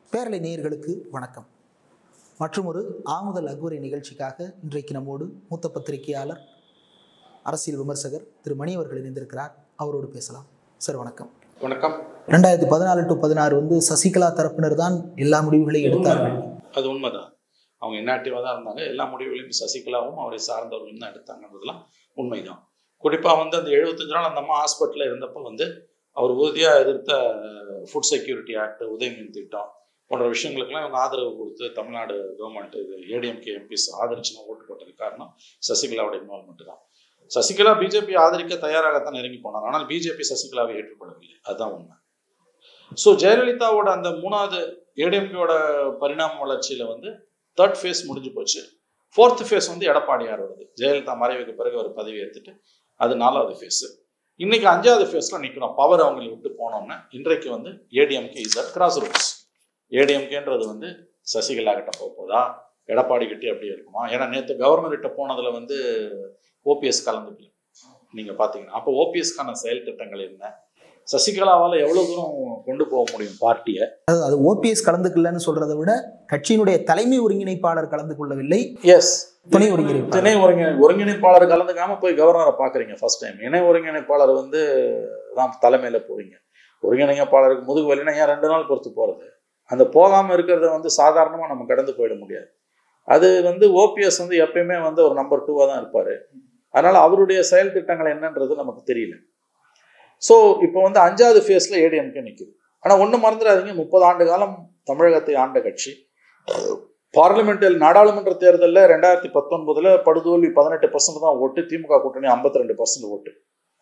பேரலை நேயர்களுக்கு வணக்கம் மற்றும் ஒரு ஆமுதல் அக்வரி நிகழ்ச்சிக்காக இன்றைக்கு நம்மோடு மூத்த பத்திரிகையாளர் அரசியல் விமர்சகர் திரு மணி அவர்கள் இணைந்திருக்கிறார் அவரோடு பேசலாம் சார் வணக்கம் வணக்கம் ரெண்டாயிரத்தி பதினாலு டு பதினாறு வந்து சசிகலா தரப்பினர் தான் எல்லா முடிவுகளையும் எடுத்தார்கள் அது உண்மைதான் அவங்க இன்னாக்டிவாக தான் இருந்தாங்க எல்லா முடிவுகளையும் சசிகலாவும் அவரை சார்ந்தவர்களும் தான் எடுத்தாங்கன்றதுலாம் உண்மைதான் குறிப்பாக வந்து அந்த எழுபத்தஞ்சு நாள் அந்த அம்மா ஹாஸ்பிட்டலில் இருந்தப்போ வந்து அவர் உறுதியாக எதிர்த்த ஃபுட் செக்யூரிட்டி ஆக்ட் உதயமின் திட்டம் போன்ற விஷயங்களுக்கெல்லாம் இவங்க ஆதரவு கொடுத்து தமிழ்நாடு கவர்மெண்ட் இது ஏடிஎம்கே எம்பிஸ் ஆதரிச்சுன்னு ஓட்டு போட்டதுக்கு காரணம் சசிகலாவோட இன்வால்மெண்ட் தான் சசிகலா பிஜேபி ஆதரிக்க தயாராகத்தான் இறங்கி போனார் ஆனால் பிஜேபி சசிகலாவை ஏற்றுக்கொள்ளவில்லை அதுதான் உண்மை ஸோ ஜெயலலிதாவோட அந்த மூணாவது ஏடிஎம்கேவோட பரிணாம வளர்ச்சியில வந்து தேர்ட் ஃபேஸ் முடிஞ்சு போச்சு ஃபோர்த் ஃபேஸ் வந்து எடப்பாடியார் வருது ஜெயலலிதா மறைவுக்கு பிறகு ஒரு பதவி ஏற்றுட்டு அது நாலாவது ஃபேஸ் இன்னைக்கு அஞ்சாவது ஃபேஸ்ல நிற்கிறோம் பவர் அவங்களை விட்டு போனோம்னா இன்றைக்கு வந்து ADMK is at grass roots ஏடிஎம்கேன்றது வந்து சசிகலா கிட்ட போக போதா எடப்பாடி கிட்டே அப்படியே இருக்குமா ஏன்னா நேற்று கவர்னர் கிட்ட போனதுல வந்து ஓபிஎஸ் கலந்துக்கல நீங்க பாத்தீங்கன்னா அப்போ ஓபிஎஸ்க்கான செயல் திட்டங்கள் என்ன சசிகலாவால் எவ்வளவு தூரம் கொண்டு போக முடியும் பார்ட்டியை அதாவது அது ஓபிஎஸ் கலந்துக்கலன்னு சொல்றதை விட கட்சியினுடைய தலைமை ஒருங்கிணைப்பாளர் கலந்து கொள்ளவில்லை எஸ் துணை ஒருங்கிணைப்பாளர் துணை ஒருங்கிணை ஒருங்கிணைப்பாளர் கலந்துக்காம போய் கவர்னரை பாக்குறீங்க ஃபர்ஸ்ட் டைம் இணை ஒருங்கிணைப்பாளர் வந்து தான் தலைமையில போறீங்க ஒருங்கிணைப்பாளருக்கு முதுகு வலினா ஏன் ரெண்டு நாள் பொறுத்து போறது அந்த போகாம இருக்கிறத வந்து சாதாரணமா நம்ம கடந்து போயிட முடியாது அது வந்து ஓபிஎஸ் வந்து எப்பயுமே வந்து ஒரு நம்பர் டூவா தான் இருப்பாரு அதனால அவருடைய செயல் திட்டங்கள் என்னன்றது நமக்கு தெரியல ஸோ இப்போ வந்து அஞ்சாவது ஃபேஸ்ல ஏடிஎம்கே நிற்குது ஆனா ஒண்ணு மறந்துடாதீங்க முப்பது ஆண்டு காலம் தமிழகத்தை ஆண்ட கட்சி பார்லிமெண்டில் நாடாளுமன்ற தேர்தலில் ரெண்டாயிரத்தி பத்தொன்பதுல படுதோல்வி பதினெட்டு பர்சன்ட் தான் ஓட்டு திமுக கூட்டணி ஐம்பத்தி ரெண்டு பர்சன்ட் ஓட்டு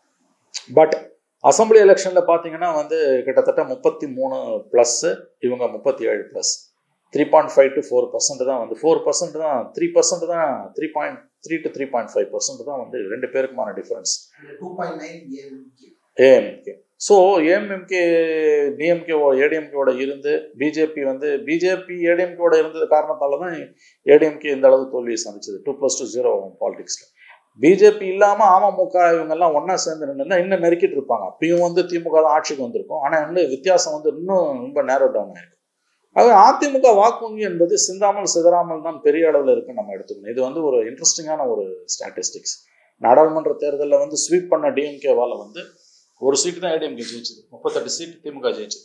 பட் அசம்பிளி எலெக்ஷன்ல பாத்தீங்கன்னா வந்து கிட்டத்தட்ட முப்பத்தி மூணு பிளஸ் இவங்க முப்பத்தி ஏழு plus three point five to four percent தான் வந்து ஃபோர் பர்சன்ட் தான் த்ரீ பர்சன்ட் தான் three point three to three point five percent தான் வந்து ரெண்டு பேருக்குமான டிஃபரன்ஸ் ஏஎம்கே ஸோ ஏஎம்எம்கே டிஎம்கே ஏடிஎம்கேவோட இருந்து பிஜேபி வந்து பிஜேபி ஏடிஎம்கேவோட இருந்தது காரணத்தால தான் ஏடிஎம்கே இந்த அளவு தோல்வியை சந்திச்சது டூ ப்ளஸ் டூ ஜீரோ பாலிடிக்ஸில் பிஜேபி இல்லாமல் அமமுக இவங்கெல்லாம் ஒன்றா சேர்ந்து நின்று இன்னும் நெருக்கிட்டு இருப்பாங்க அப்பயும் வந்து திமுக தான் ஆட்சிக்கு வந்திருக்கும் ஆனால் இன்னும் வித்தியாசம் வந்து இன்னும் ரொம்ப நேரோ டவுன் ஆயிருக்கும் ஆகவே அதிமுக வாக்கு வங்கி என்பது சிந்தாமல் சிதறாமல் தான் பெரிய அளவில் இருக்குன்னு நம்ம எடுத்துக்கணும் இது வந்து ஒரு இன்ட்ரெஸ்டிங்கான ஒரு ஸ்டாட்டிஸ்டிக்ஸ் நாடாளுமன்ற தேர்தலில் வந்து ஸ்வீப் பண்ண டிஎம்கேவால் வந்து ஒரு சீட்டு தான் ஏடிஎம்கே ஜெயிச்சது முப்பத்தெட்டு சீட்டு திமுக ஜெயிச்சது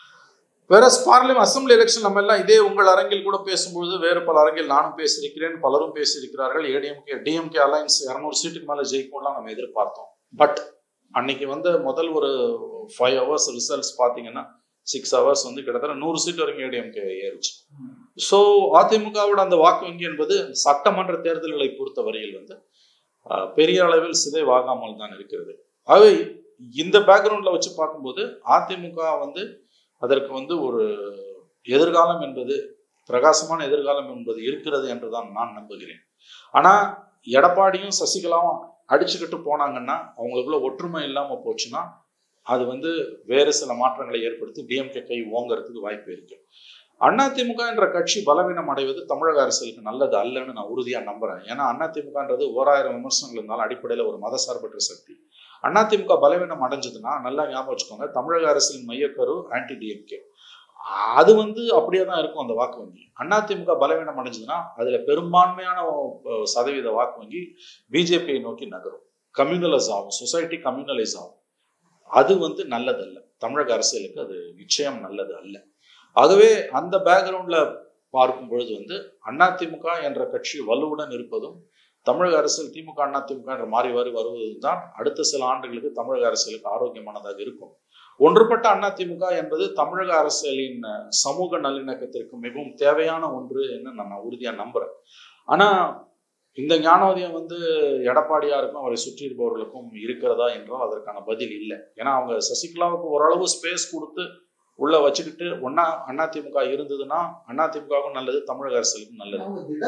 வேற பார்லிமெண்ட் அசம்பிளி எலெக்ஷன் நம்ம எல்லாம் இதே உங்கள் அரங்கில் கூட பேசும்பொழுது வேறு பல அரங்கில் நானும் பேசியிருக்கிறேன் பலரும் பேசியிருக்கிறார்கள் ஏடிஎம்கே டிஎம்கே அலைன்ஸ் இரநூறு சீட்டுக்கு மேலே ஜெயிக்கும்லாம் நம்ம எதிர்பார்த்தோம் பட் அன்னைக்கு வந்து முதல் ஒரு ஃபைவ் ஹவர்ஸ் ரிசல்ட்ஸ் பார்த்தீங்கன்னா சிக்ஸ் ஹவர்ஸ் வந்து கிட்டத்தட்ட நூறு சீட் வரைக்கும் ஏடிஎம்கே ஏறிச்சு ஸோ அதிமுகவோட அந்த வாக்கு வங்கி என்பது சட்டமன்ற தேர்தல்களை பொறுத்த வரையில் வந்து அஹ், பெரிய அளவில் சிதைவாகாமல் தான் இருக்கிறது ஆகவே இந்த பேக்ரவுண்ட்ல வச்சு பார்க்கும்போது அதிமுக வந்து அதற்கு வந்து ஒரு எதிர்காலம் என்பது பிரகாசமான எதிர்காலம் என்பது இருக்கிறது என்றுதான் நான் நம்புகிறேன் ஆனா எடப்பாடியும் சசிகலாவும் அடிச்சுக்கிட்டு போனாங்கன்னா அவங்களுக்குள்ள ஒற்றுமை இல்லாம போச்சுன்னா அது வந்து வேறு சில மாற்றங்களை ஏற்படுத்தி டிஎம்கே கை ஓங்கறதுக்கு வாய்ப்பு இருக்கு அதிமுக என்ற கட்சி பலவீனம் அடைவது தமிழக அரசியலுக்கு நல்லது அல்லன்னு நான் உறுதியா நம்புறேன் ஏன்னா அதிமுகன்றது ஓராயிரம் விமர்சனங்கள் இருந்தாலும் அடிப்படையில ஒரு மதசார்பற்ற சக்தி அதிமுக பலவீனம் அடைஞ்சதுன்னா நல்லா ஞாபகம் வச்சுக்கோங்க தமிழக அரசியலின் மையக்கரு ஆன்டி டிஎம்கே அது வந்து அப்படியே தான் இருக்கும் அந்த வாக்கு வங்கி அதிமுக பலவீனம் அடைஞ்சதுன்னா அதுல பெரும்பான்மையான அஹ், சதவீத வாக்கு வங்கி பிஜேபியை நோக்கி நகரும் கம்யூனலைஸ் ஆகும் சொசைட்டி கம்யூனலைஸ் ஆகும் அது வந்து நல்லதல்ல தமிழக அரசியலுக்கு அது நிச்சயம் நல்லது அல்ல ஆகவே அந்த பேக்ரவுண்ட்ல பார்க்கும் பொழுது வந்து அதிமுக என்ற கட்சி வலுவுடன் இருப்பதும் தமிழக அரசியல் திமுக அதிமுக என்ற மாறி மாறி வருவதும் தான் அடுத்த சில ஆண்டுகளுக்கு தமிழக அரசியலுக்கு ஆரோக்கியமானதாக இருக்கும் ஒன்றுபட்ட அதிமுக என்பது தமிழக அரசியலின் அஹ், சமூக நல்லிணக்கத்திற்கு மிகவும் தேவையான ஒன்று என்று நான் உறுதியா நம்புறேன் ஆனா இந்த ஞானோதயம் வந்து எடப்பாடியாருக்கும் அவரை சுற்றி இருப்பவர்களுக்கும் இருக்கிறதா என்றால் அதற்கான பதில் இல்லை ஏன்னா அவங்க சசிகலாவுக்கு ஓரளவு ஸ்பேஸ் கொடுத்து உள்ள வச்சுக்கிட்டு ஒன்னா அதிமுக இருந்ததுன்னா அதிமுகவும் நல்லது தமிழக அரசியலுக்கும் நல்லது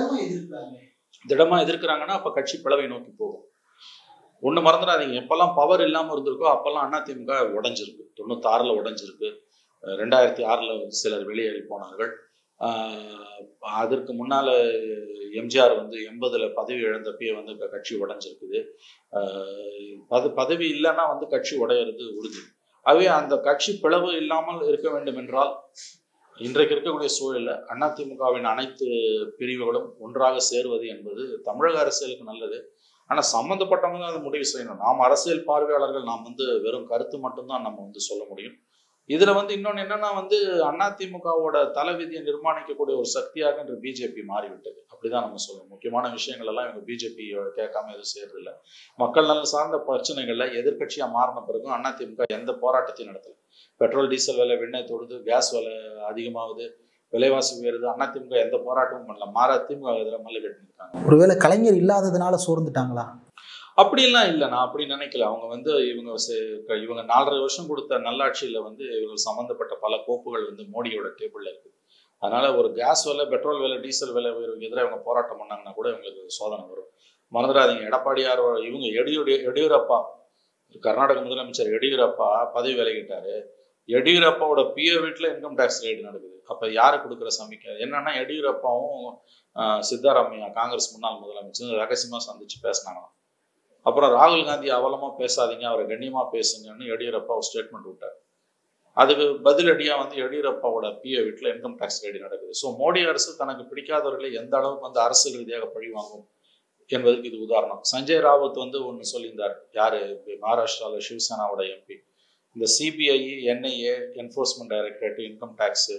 திடமா எதிர்க்கிறாங்கன்னா அப்ப கட்சி பிளவை நோக்கி போகும் ஒண்ணு மறந்துடாதீங்க எப்பெல்லாம் பவர் இல்லாம இருந்திருக்கோ அப்பெல்லாம் அதிமுக உடைஞ்சிருக்கு தொண்ணூத்தாறுல உடைஞ்சிருக்கு அஹ் ரெண்டாயிரத்தி ஆறுல சிலர் வெளியேறி போனார்கள் ஆஹ் அதற்கு முன்னால எம்ஜிஆர் வந்து எண்பதுல பதவி இழந்தப்பயே வந்து க- கட்சி உடைஞ்சிருக்குது ஆஹ் பத பதவி இல்லைன்னா வந்து கட்சி உடையிறது உறுதி ஆகவே அந்த கட்சி பிளவு இல்லாமல் இருக்க வேண்டும் என்றால் இன்றைக்கு இருக்கக்கூடிய சூழலில் அதிமுகவின் அனைத்து பிரிவுகளும் ஒன்றாக சேருவது என்பது தமிழக அரசியலுக்கு நல்லது ஆனால் சம்மந்தப்பட்டவங்க தான் அதை முடிவு செய்யணும் நாம் அரசியல் பார்வையாளர்கள் நாம் வந்து வெறும் கருத்து மட்டும்தான் நம்ம வந்து சொல்ல முடியும் இதுல வந்து இன்னொன்று என்னன்னா வந்து அதிமுகவோட தலைவிதியை நிர்மாணிக்கக்கூடிய ஒரு சக்தியாக இன்று பிஜேபி மாறிவிட்டது அப்படிதான் நம்ம சொல்லணும் முக்கியமான விஷயங்கள் எல்லாம் இவங்க பிஜேபி கேட்காம எதுவும் செய்யறதில்ல மக்கள் நலன் சார்ந்த பிரச்சனைகள்ல எதிர்க்கட்சியா மாறின பிறகும் அதிமுக எந்த போராட்டத்தையும் நடத்தல பெட்ரோல் டீசல் விலை வெண்ணெய் தொடுது கேஸ் விலை அதிகமாகுது விலைவாசி உயருது அதிமுக எந்த போராட்டமும் பண்ணல மாற திமுக இதில் மல்லு கட்டிருக்காங்க ஒருவேளை கலைஞர் இல்லாததுனால சோர்ந்துட்டாங்களா அப்படிலாம் இல்லை நான் அப்படி நினைக்கல அவங்க வந்து இவங்க செ- இவங்க நாலரை வருஷம் கொடுத்த நல்லாட்சியில வந்து இவங்க சம்பந்தப்பட்ட பல கோப்புகள் வந்து மோடியோட டேபிள்ல இருக்கு அதனால ஒரு கேஸ் விலை பெட்ரோல் விலை டீசல் விலை உயர்வுக்கு எதிராக இவங்க போராட்டம் பண்ணாங்கன்னா கூட இவங்களுக்கு சோதனை வரும் மறந்துடாதீங்க எடப்பாடியார் இவங்க எடியூர் எடியூரப்பா கர்நாடக முதலமைச்சர் எடியூரப்பா பதவி விலகிட்டாரு எடியூரப்பாவோட பிஏ வீட்டில் இன்கம் டேக்ஸ் ரேட் நடக்குது அப்போ யாரு கொடுக்குற சமிக்கை என்னன்னா எடியூரப்பாவும் ஆஹ், சித்தாராமையா காங்கிரஸ் முன்னாள் முதலமைச்சர் ரகசியமா சந்திச்சு பேசினாங்களாம் அப்புறம் ராகுல் காந்தி அவலமா பேசாதீங்க அவரை கண்ணியமா பேசுங்கன்னு எடியூரப்பா ஒரு ஸ்டேட்மெண்ட் விட்டார் அதுக்கு பதிலடியா வந்து எடியூரப்பாவோட பிஏ வீட்டில் இன்கம் டேக்ஸ் ரேடி நடக்குது ஸோ மோடி அரசு தனக்கு பிடிக்காதவர்களை எந்த அளவுக்கு வந்து அரசியல் ரீதியாக பழி வாங்கும் என்பதற்கு இது உதாரணம் சஞ்சய் ராவத் வந்து ஒன்று சொல்லியிருந்தார் யாரு மகாராஷ்டிராவில் சிவசேனாவோட எம்பி இந்த CBI NIA enforcement directorate income tax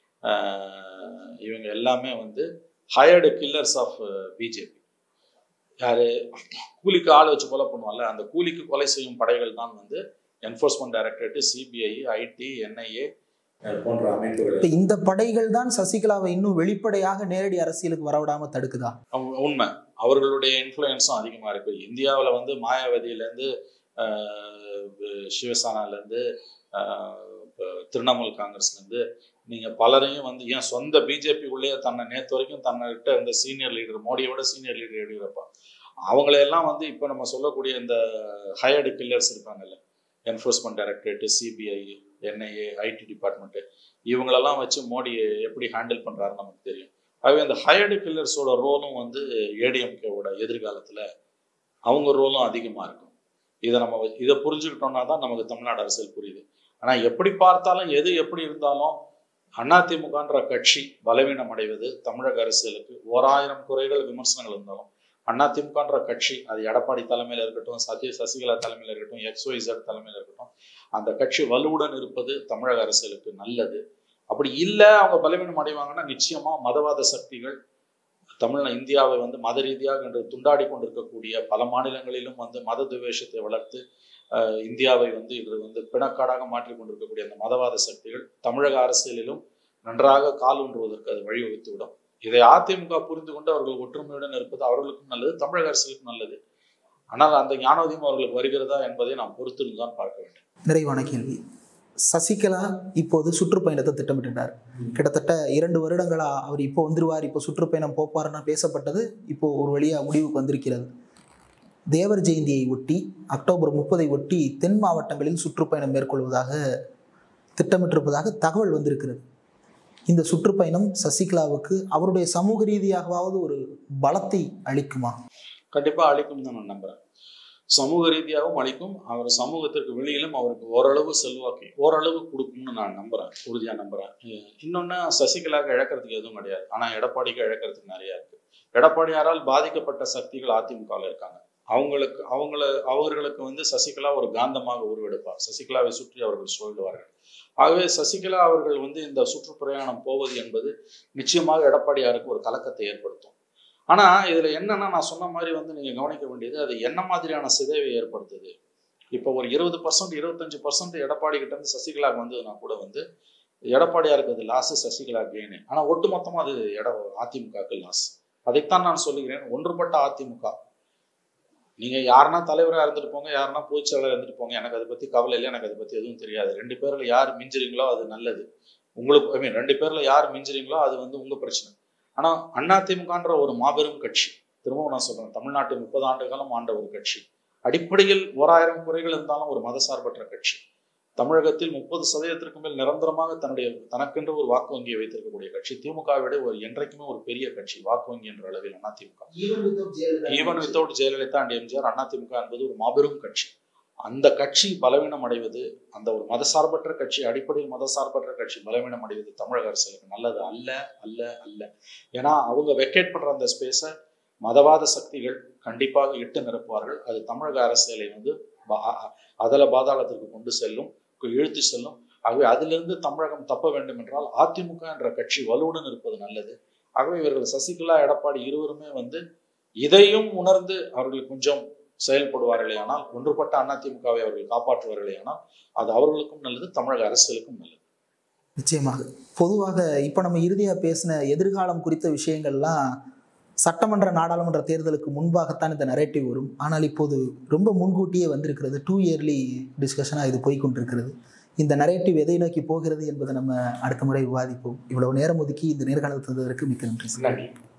இவங்க எல்லாமே வந்து ஹயர்டு கில்லர்ஸ் ஆஃப் பிஜேபி யாரு கூலிக்கு ஆள் வச்சு கொலை பண்ணுவாங்கல்ல அந்த கூலிக்கு கொலை செய்யும் படைகள் தான் வந்து enforcement directorate CBI IT NIA போன்ற அமைப்புகள் இப்ப இந்த படைகள் தான் சசிகலாவை இன்னும் வெளிப்படையாக நேரடி அரசியலுக்கு வரவிடாம தடுக்குதா அவங்க- உண்மை அவர்களுடைய இன்ஃப்ளூயன்ஸும் அதிகமாக இருக்கு இந்தியாவில் வந்து மாயாவதியிலேருந்து சிவசேனாலேருந்து திரிணாமுல் காங்கிரஸ்லேருந்து நீங்கள் பலரையும் வந்து ஏன் சொந்த பிஜேபிக்குள்ளேயே தன்னை நேற்று வரைக்கும் தன்னிட்ட இருந்த சீனியர் லீடர் மோடியை விட சீனியர் லீடர் எடியூரப்பா அவங்களையெல்லாம் வந்து இப்போ நம்ம சொல்லக்கூடிய இந்த ஹையர்டு கில்லர்ஸ் இருக்காங்கல்ல enforcement directorate CBI NIA IT department இவங்களெல்லாம் வச்சு மோடி எப்படி ஹேண்டில் பண்ணுறாருன்னு நமக்கு தெரியும் ஆகவே அந்த ஹையர்டு கில்லர்ஸோட ரோலும் வந்து ஏடிஎம்கேவோட எதிர்காலத்தில் அவங்க ரோலும் அதிகமாக இருக்கும் இதை நம்ம வ- இதை புரிஞ்சுக்கிட்டோம்னா தான் நமக்கு தமிழ்நாடு அரசியல் புரியுது ஆனால் எப்படி பார்த்தாலும் எது எப்படி இருந்தாலும் அதிமுகன்ற கட்சி பலவீனம் அடைவது தமிழக அரசியலுக்கு ஓராயிரம் குறைகள் விமர்சனங்கள் இருந்தாலும் அதிமுகன்ற கட்சி அது எடப்பாடி தலைமையில் இருக்கட்டும் சசி சசிகலா தலைமையில் இருக்கட்டும் எக்ஸ்ஒய்சட் தலைமையில் இருக்கட்டும் அந்த கட்சி வலுவுடன் இருப்பது தமிழக அரசியலுக்கு நல்லது அப்படி இல்லை அவங்க பலவீனம் அடைவாங்கன்னா நிச்சயமா மதவாத சக்திகள் தமிழ் இந்தியாவை வந்து மத ரீதியாக இன்று துண்டாடி கொண்டிருக்கக்கூடிய பல மாநிலங்களிலும் வந்து மத துவேஷத்தை வளர்த்து அஹ், இந்தியாவை வந்து இன்று வந்து பிணக்காடாக மாற்றிக் கொண்டிருக்கக்கூடிய அந்த மதவாத சக்திகள் தமிழக அரசியலிலும் நன்றாக கால் ஊன்றுவதற்கு அது வழிவகுத்து விடும் இதை அதிமுக புரிந்து கொண்டு அவர்கள் ஒற்றுமையுடன் இருப்பது அவர்களுக்கும் நல்லது தமிழக அரசியலுக்கும் நல்லது ஆனால் அந்த ஞானோதயம் அவர்களுக்கு வருகிறதா என்பதை நாம் பொறுத்திருந்து தான் பார்க்க வேண்டும் நிறைவான கேள்வி சசிகலா இப்போது சுற்றுப்பயணத்தை திட்டமிட்டுட்டார் கிட்டத்தட்ட இரண்டு வருடங்களா அவர் இப்போ வந்துருவார் இப்போ சுற்றுப்பயணம் போப்பாருன்னு பேசப்பட்டது இப்போ ஒரு வழியா முடிவுக்கு வந்திருக்கிறது தேவர் ஜெயந்தியை ஒட்டி அக்டோபர் முப்பதை ஒட்டி தென் மாவட்டங்களில் சுற்றுப்பயணம் மேற்கொள்வதாக திட்டமிட்டிருப்பதாக தகவல் வந்திருக்கிறது இந்த சுற்றுப்பயணம் சசிகலாவுக்கு அவருடைய சமூக ரீதியாகவாவது ஒரு பலத்தை அளிக்குமா கண்டிப்பா அளிக்கும் தான் நான் நம்புறேன் சமூக ரீதியாகவும் அளிக்கும் அவர் சமூகத்திற்கு வெளியிலும் அவருக்கு ஓரளவு செல்வாக்கு ஓரளவு கொடுக்கும்னு நான் நம்புறேன் உறுதியா நம்புறேன் இ- இன்னொன்னு சசிகலாவுக்கு இழக்கிறதுக்கு எதுவும் கிடையாது ஆனா எடப்பாடிக்கு இழக்கிறதுக்கு நிறைய இருக்கு எடப்பாடியாரால் பாதிக்கப்பட்ட சக்திகள் அதிமுகவில் இருக்காங்க அவங்களுக்கு அவங்கள அவர்களுக்கு வந்து சசிகலா ஒரு காந்தமாக உருவெடுப்பார் சசிகலாவை சுற்றி அவர்கள் சொல்லுவார்கள் ஆகவே சசிகலா அவர்கள் வந்து இந்த சுற்றுப்பிரயாணம் போவது என்பது நிச்சயமாக எடப்பாடியாருக்கு ஒரு கலக்கத்தை ஏற்படுத்தும் ஆனா இதுல என்னன்னா நான் சொன்ன மாதிரி வந்து நீங்க கவனிக்க வேண்டியது அது என்ன மாதிரியான சிதைவை ஏற்படுத்துது இப்போ ஒரு இருபது பர்சன்ட் இருபத்தஞ்சு பர்சன்ட் எடப்பாடி கிட்ட இருந்து சசிகலாக்கு வந்ததுன்னா கூட வந்து எடப்பாடியாருக்கு அது லாஸ் சசிகலா கெயின் ஆனா ஒட்டுமொத்தமா அது எட அதிமுகவுக்கு லாஸ் அதைத்தான் நான் சொல்லுகிறேன் ஒன்றுபட்ட அதிமுக நீங்க யாருன்னா தலைவரா இருந்துட்டு போங்க யாருன்னா பொதுச்செயலாளர் இருந்துட்டு போங்க எனக்கு அதை பத்தி கவலை இல்லை எனக்கு அதை பத்தி எதுவும் தெரியாது ரெண்டு பேர்ல யார் மிஞ்சுறீங்களோ அது நல்லது உங்களுக்கு ஐ மீன் ரெண்டு பேர்ல யார் மிஞ்சுறீங்களோ அது வந்து உங்க பிரச்சனை ஆனா அதிமுகன்ற ஒரு மாபெரும் கட்சி திரும்பவும் நான் சொல்றேன் தமிழ்நாட்டில் முப்பது ஆண்டு காலம் ஆண்ட ஒரு கட்சி அடிப்படையில் ஓராயிரம் குறைகள் இருந்தாலும் ஒரு மதசார்பற்ற கட்சி தமிழகத்தில் முப்பது சதவீதத்திற்கு மேல் நிரந்தரமாக தன்னுடைய தனக்கென்று ஒரு வாக்கு வங்கியை வைத்திருக்கக்கூடிய கட்சி திமுகவை விட ஒரு என்றைக்குமே ஒரு பெரிய கட்சி வாக்கு வங்கி என்ற அளவில் AIADMK even without Jayalalithaa and MGR AIADMK என்பது ஒரு மாபெரும் கட்சி அந்த கட்சி பலவீனம் அடைவது அந்த ஒரு மதசார்பற்ற கட்சி அடிப்படையில் மதசார்பற்ற கட்சி பலவீனம் அடைவது தமிழக அரசுக்கு நல்லது அல்ல அல்ல அல்ல ஏன்னா அவங்க வெக்கேட் பண்ற அந்த ஸ்பேஸை மதவாத சக்திகள் கண்டிப்பாக இட்டு நிரப்புவார்கள் அது தமிழக அரசியலை வந்து பா- அ- அதல பாதாளத்திற்கு கொண்டு செல்லும் இழுத்து செல்லும் ஆகவே அதிலிருந்து தமிழகம் தப்ப வேண்டும் என்றால் அதிமுக என்ற கட்சி வலுவுடன் இருப்பது நல்லது ஆகவே இவர்கள் சசிகலா எடப்பாடி இருவருமே வந்து இதையும் உணர்ந்து அவர்கள் கொஞ்சம் செயல்படுவார்களே ஆனால் ஒன்றுபட்ட அதிமுகவை அவர்கள் காப்பாற்றுவார்களே ஆனால் அது அவர்களுக்கும் நல்லது தமிழக அரசியலுக்கும் நல்லது நிச்சயமாக பொதுவாக இப்போ நம்ம இறுதியாக பேசின எதிர்காலம் குறித்த விஷயங்கள்லாம் சட்டமன்ற நாடாளுமன்ற தேர்தலுக்கு முன்பாகத்தான் இந்த நரேட்டிவ் வரும் ஆனால் இப்போது ரொம்ப முன்கூட்டியே வந்திருக்கிறது டூ இயர்லி டிஸ்கஷனாக இது போய் கொண்டிருக்கிறது இந்த நரேட்டிவ் எதை நோக்கி போகிறது என்பதை நம்ம அடுத்த முறை விவாதிப்போம் இவ்வளவு நேரம் ஒதுக்கி இந்த நேர்காணல் தந்ததற்கு மிக்க நன்றி சார் நன்றி